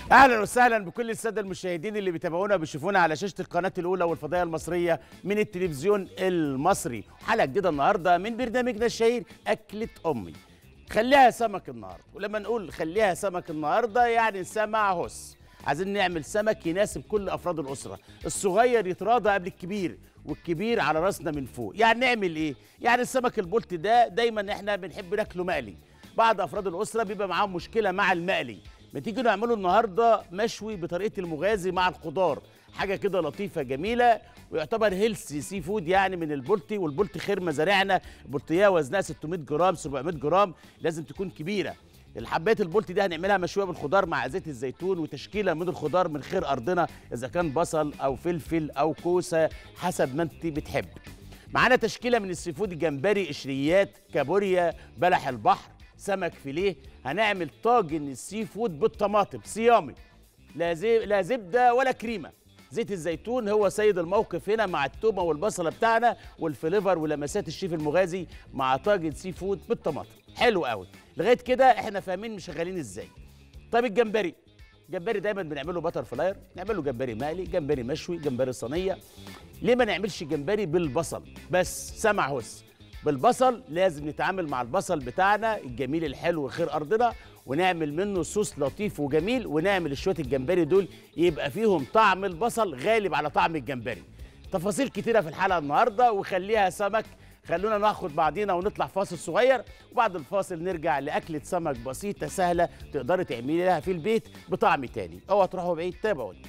اهلا وسهلا بكل الساده المشاهدين اللي بيتابعونا وبيشوفونا على شاشه القناه الاولى والفضائيه المصريه من التلفزيون المصري حلقه جديده النهارده من برنامجنا الشهير اكله امي خليها سمك النهارده ولما نقول خليها سمك النهارده يعني سمع هس عايزين نعمل سمك يناسب كل افراد الاسره الصغير يتراضى قبل الكبير والكبير على راسنا من فوق يعني نعمل ايه يعني السمك البلطي ده دايما احنا بنحب ناكله مقلي بعض افراد الاسره بيبقى معاهم مشكله مع المقلي ما تيجي نعمله النهارده مشوي بطريقه المغازي مع الخضار حاجه كده لطيفه جميله ويعتبر هيلثي سي فود يعني من البلطي والبلطي خير مزارعنا البلطيه وزنها 600 جرام 700 جرام لازم تكون كبيره الحبات البلطي دي هنعملها مشويه بالخضار مع زيت الزيتون وتشكيله من الخضار من خير ارضنا اذا كان بصل او فلفل او كوسه حسب ما انت بتحب معانا تشكيله من السي فود جمبري قشريات كابوريا بلح البحر سمك فيليه هنعمل طاجن السي فود بالطماطم صيامي لا, زي... لا زبده ولا كريمه زيت الزيتون هو سيد الموقف هنا مع التومه والبصله بتاعنا والفليفر ولمسات الشيف المغازي مع طاجن سي فود بالطماطم حلو قوي لغايه كده احنا فاهمين مشغلين ازاي طيب الجمبري جمبري دايما بنعمله بتر فلاير نعمله جمبري مقلي جمبري مشوي جمبري صينيه ليه ما نعملش جمبري بالبصل بس سمع هس بالبصل لازم نتعامل مع البصل بتاعنا الجميل الحلو خير ارضنا ونعمل منه صوص لطيف وجميل ونعمل شويه الجمبري دول يبقى فيهم طعم البصل غالب على طعم الجمبري تفاصيل كتيره في الحلقه النهارده وخليها سمك خلونا ناخد بعضينا ونطلع فاصل صغير وبعد الفاصل نرجع لاكله سمك بسيطه سهله تقدري تعمليها في البيت بطعم تاني اوعوا تروحوا بعيد تابعوني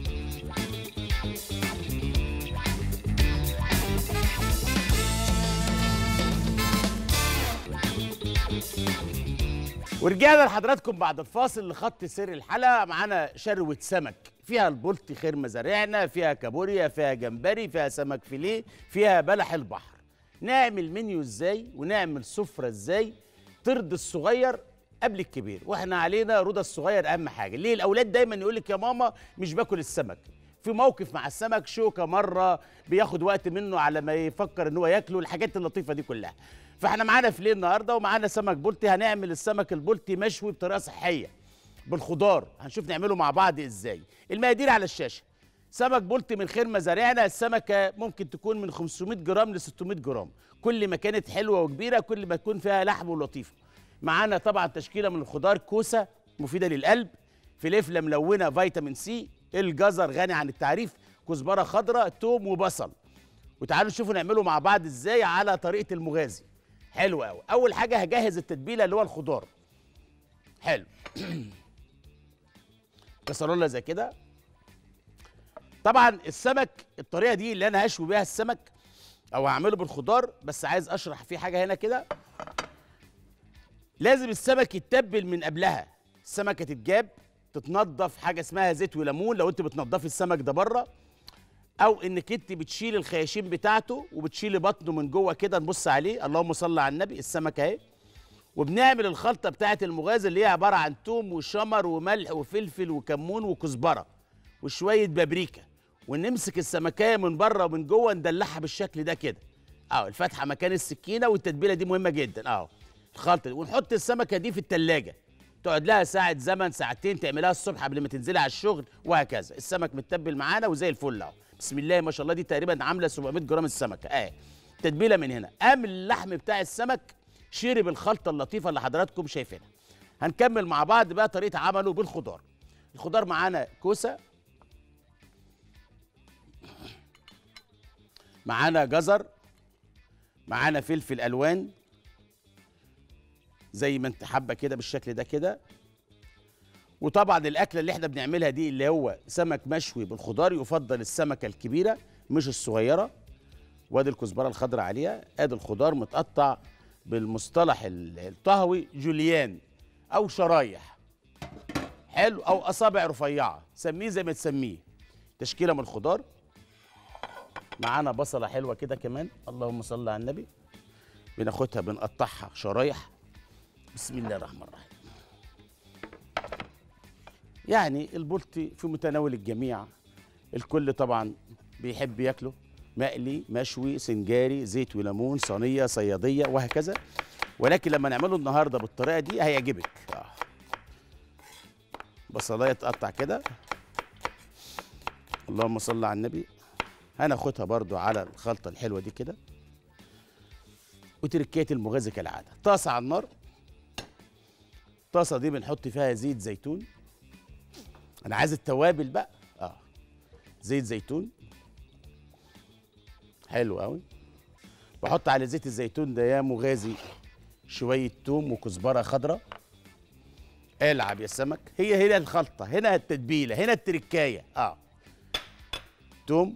ورجعنا لحضراتكم بعد الفاصل لخط سر الحلقه معانا شروه سمك فيها البلطي خير مزارعنا فيها كابوريا فيها جمبري فيها سمك فيليه فيها بلح البحر نعمل منيو ازاي ونعمل سفره ازاي ترضي الصغير قبل الكبير واحنا علينا رضا الصغير اهم حاجه ليه الاولاد دايما يقول لك يا ماما مش باكل السمك في موقف مع السمك شوكه مره بياخد وقت منه على ما يفكر ان هو ياكله الحاجات اللطيفه دي كلها فاحنا معانا فيليه النهارده ومعانا سمك بلطي هنعمل السمك البلطي مشوي بطريقه صحيه بالخضار هنشوف نعمله مع بعض ازاي المقادير على الشاشه سمك بلطي من خير مزارعنا السمكه ممكن تكون من 500 جرام ل 600 جرام كل ما كانت حلوه وكبيره كل ما تكون فيها لحم ولطيفه معانا طبعا تشكيله من الخضار كوسه مفيده للقلب فلفله ملونه فيتامين سي الجزر غني عن التعريف كزبره خضراء توم وبصل وتعالوا نشوفوا نعمله مع بعض ازاي على طريقه المغازي حلو قوي اول حاجه هجهز التتبيله اللي هو الخضار حلو كسرولة زي كده طبعا السمك الطريقه دي اللي انا هشوي بيها السمك او هعمله بالخضار بس عايز اشرح فيه حاجه هنا كده لازم السمك يتبل من قبلها السمكه تتجاب تتنضف حاجه اسمها زيت وليمون لو انت بتنضفي السمك ده بره او انك انت بتشيل الخياشيم بتاعته وبتشيلي بطنه من جوه كده نبص عليه اللهم صل على النبي السمك اهي وبنعمل الخلطه بتاعه المغازي اللي هي عباره عن توم وشمر وملح وفلفل وكمون وكزبره وشويه بابريكا ونمسك السمكايه من بره ومن جوه ندلعها بالشكل ده كده اهو الفتحه مكان السكينه والتتبيله دي مهمه جدا اهو الخلطه دي ونحط السمكه دي في التلاجة تقعد لها ساعة زمن ساعتين تعملها الصبح قبل ما تنزلي على الشغل وهكذا السمك متبل معانا وزي الفل اهو بسم الله ما شاء الله دي تقريبا عامله 700 جرام السمكه اه تتبيله من هنا قام اللحم بتاع السمك شرب الخلطه اللطيفه اللي حضراتكم شايفينها هنكمل مع بعض بقى طريقه عمله بالخضار الخضار معانا كوسه معانا جزر معانا فلفل الوان زي ما انت حابه كده بالشكل ده كده وطبعا الاكله اللي احنا بنعملها دي اللي هو سمك مشوي بالخضار يفضل السمكه الكبيره مش الصغيره وادي الكزبره الخضراء عليها ادي الخضار متقطع بالمصطلح الطهوي جوليان او شرايح حلو او اصابع رفيعه سميه زي ما تسميه تشكيله من الخضار معانا بصله حلوه كده كمان اللهم صل على النبي بناخدها بنقطعها شرايح بسم الله الرحمن الرحيم يعني البلطي في متناول الجميع الكل طبعا بيحب ياكله مقلي مشوي سنجاري زيت وليمون صينيه صياديه وهكذا ولكن لما نعمله النهارده بالطريقه دي هيعجبك آه. بصلايه تقطع كده اللهم صل على النبي هناخدها برضو على الخلطه الحلوه دي كده وتركيه المغازي كالعاده طاسه على النار الطاسه دي بنحط فيها زيت زيتون انا عايز التوابل بقى اه زيت زيتون حلو قوي بحط على زيت الزيتون ده يا مغازي شويه توم وكزبره خضراء العب يا سمك هي هنا الخلطه هنا التتبيله هنا التركايه اه توم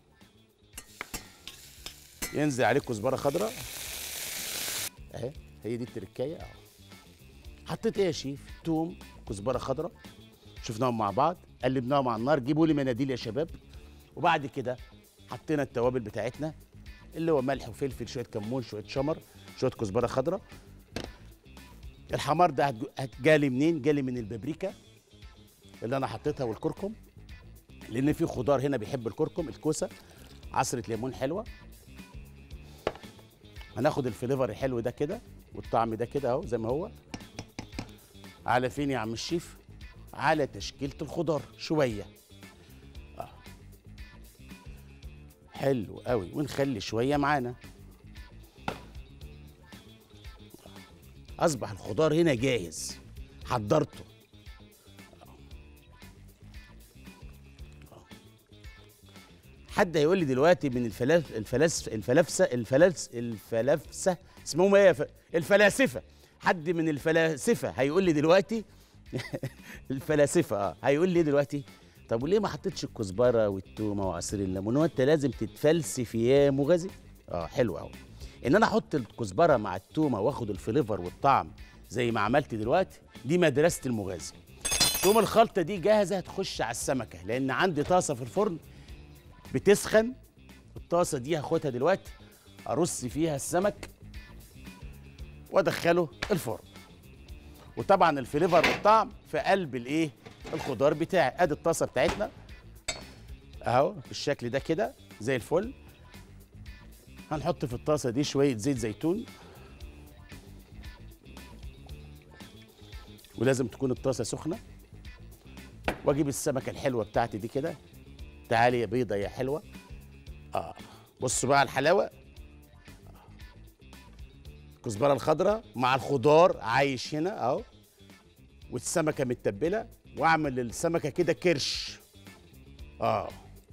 ينزل عليه كزبره خضراء اهي هي دي التركايه اه حطيت ايه يا شيف توم كزبره خضراء شفناهم مع بعض قلبناهم على النار جيبوا لي مناديل يا شباب وبعد كده حطينا التوابل بتاعتنا اللي هو ملح وفلفل شويه كمون شويه شمر شويه كزبره خضراء الحمار ده هتج- هت- جالي منين جالي من البابريكا اللي انا حطيتها والكركم لان في خضار هنا بيحب الكركم الكوسه عصره ليمون حلوه هناخد الفليفر الحلو ده كده والطعم ده كده اهو زي ما هو على فين يا عم الشيف على تشكيله الخضار شويه آه. حلو قوي ونخلي شويه معانا اصبح الخضار هنا جاهز حضرته حد هيقول لي دلوقتي من الفلاس الفلاس الفلافسه الفلاس الفلافسه اسمهم ايه يا ف... الفلاسفه حد من الفلاسفه هيقول لي دلوقتي الفلاسفه اه هيقول لي دلوقتي طب وليه ما حطيتش الكزبره والتومه وعصير الليمون هو انت لازم تتفلسف يا مغازي اه حلو قوي ان انا احط الكزبره مع التومه واخد الفليفر والطعم زي ما عملت دلوقتي دي مدرسه المغازي تقوم الخلطه دي جاهزه تخش على السمكه لان عندي طاسه في الفرن بتسخن الطاسه دي هاخدها دلوقتي ارص فيها السمك وادخله الفرن وطبعا الفليفر والطعم في قلب الايه الخضار بتاعي ادي الطاسه بتاعتنا اهو بالشكل ده كده زي الفل هنحط في الطاسه دي شويه زيت زيتون ولازم تكون الطاسه سخنه واجيب السمكه الحلوه بتاعتي دي كده تعالي يا بيضه يا حلوه اه بصوا بقى على الحلاوه الكزبره الخضراء مع الخضار عايش هنا اهو والسمكه متبله واعمل السمكه كده كرش اه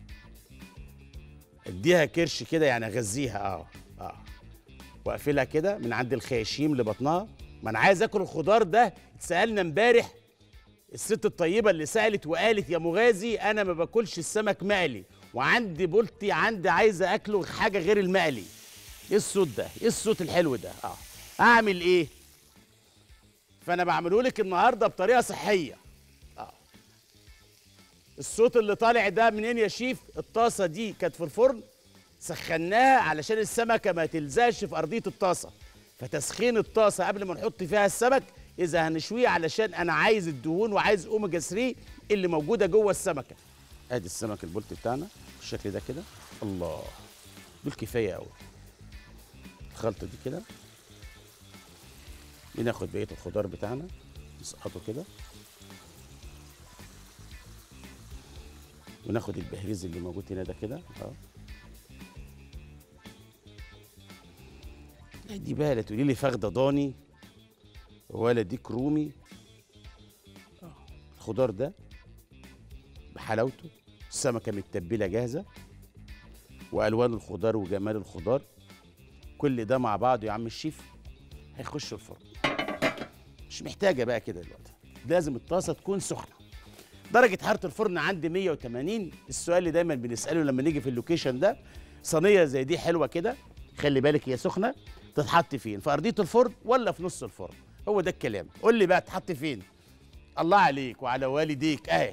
اديها كرش كده يعني اغذيها اه اه واقفلها كده من عند الخياشيم لبطنها ما انا عايز اكل الخضار ده اتسالنا امبارح الست الطيبه اللي سالت وقالت يا مغازي انا ما باكلش السمك مقلي وعندي بولتي عندي عايزه اكله حاجه غير المقلي ايه الصوت ده ايه الصوت الحلو ده اه اعمل ايه فانا بعمله لك النهارده بطريقه صحيه اه الصوت اللي طالع ده منين يا شيف الطاسه دي كانت في الفرن سخناها علشان السمكه ما تلزقش في ارضيه الطاسه فتسخين الطاسه قبل ما نحط فيها السمك اذا هنشويه علشان انا عايز الدهون وعايز اوميجا 3 اللي موجوده جوه السمكه ادي السمك البولت بتاعنا بالشكل ده كده الله دول كفايه قوي الخلطه دي كده بناخد بقيه الخضار بتاعنا نسقطه كده وناخد البهريز اللي موجود هنا ده كده اه دي بقى لا تقولي لي فخده ضاني ولا ديك رومي آه، الخضار ده بحلاوته السمكه متبله جاهزه والوان الخضار وجمال الخضار كل ده مع بعضه يا عم الشيف هيخش الفرن مش محتاجه بقى كده دلوقتي لازم الطاسه تكون سخنه درجه حراره الفرن عندي 180 السؤال اللي دايما بنساله لما نيجي في اللوكيشن ده صينيه زي دي حلوه كده خلي بالك هي سخنه تتحط فين في ارضيه الفرن ولا في نص الفرن هو ده الكلام قول لي بقى تحط فين الله عليك وعلى والديك اهي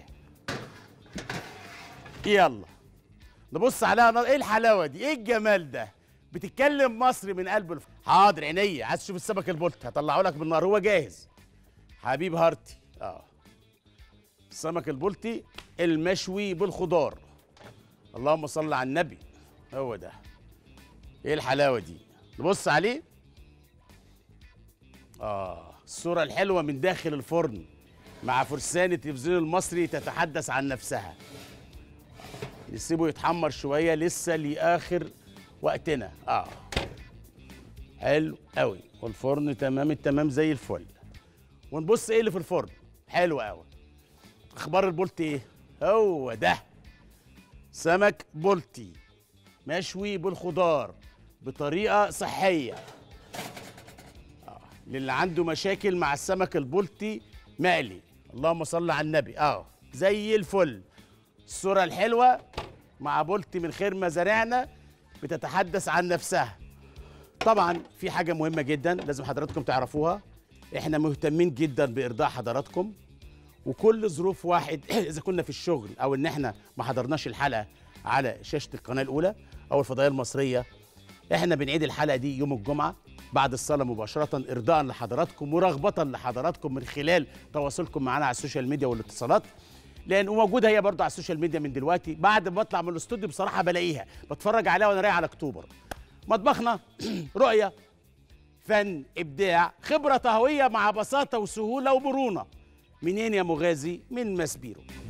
يلا نبص عليها نار ايه الحلاوه دي ايه الجمال ده بتتكلم مصري من قلب الف... حاضر عينيا عايز تشوف السمك البلط هطلعه لك من النار هو جاهز حبيب هارتي اه السمك البلطي المشوي بالخضار اللهم صل على النبي هو ده ايه الحلاوه دي نبص عليه اه الصوره الحلوه من داخل الفرن مع فرسان التلفزيون المصري تتحدث عن نفسها نسيبه يتحمر شويه لسه لاخر وقتنا اه حلو قوي والفرن تمام التمام زي الفل ونبص ايه اللي في الفرن حلو قوي اخبار البولتي ايه هو ده سمك بولتي مشوي بالخضار بطريقه صحيه آه. للي عنده مشاكل مع السمك البولتي مقلي اللهم صل على النبي اه زي الفل الصوره الحلوه مع بولتي من خير مزارعنا بتتحدث عن نفسها طبعا في حاجه مهمه جدا لازم حضراتكم تعرفوها احنا مهتمين جدا بارضاء حضراتكم وكل ظروف واحد اذا كنا في الشغل او ان احنا ما حضرناش الحلقه على شاشه القناه الاولى او الفضائيه المصريه احنا بنعيد الحلقه دي يوم الجمعه بعد الصلاه مباشره ارضاء لحضراتكم ورغبه لحضراتكم من خلال تواصلكم معنا على السوشيال ميديا والاتصالات لان موجوده هي برضه على السوشيال ميديا من دلوقتي بعد ما بطلع من الاستوديو بصراحه بلاقيها بتفرج عليها وانا رايح على اكتوبر مطبخنا رؤيه فن ابداع خبره طهويه مع بساطه وسهوله ومرونه منين يا مغازي من ماسبيرو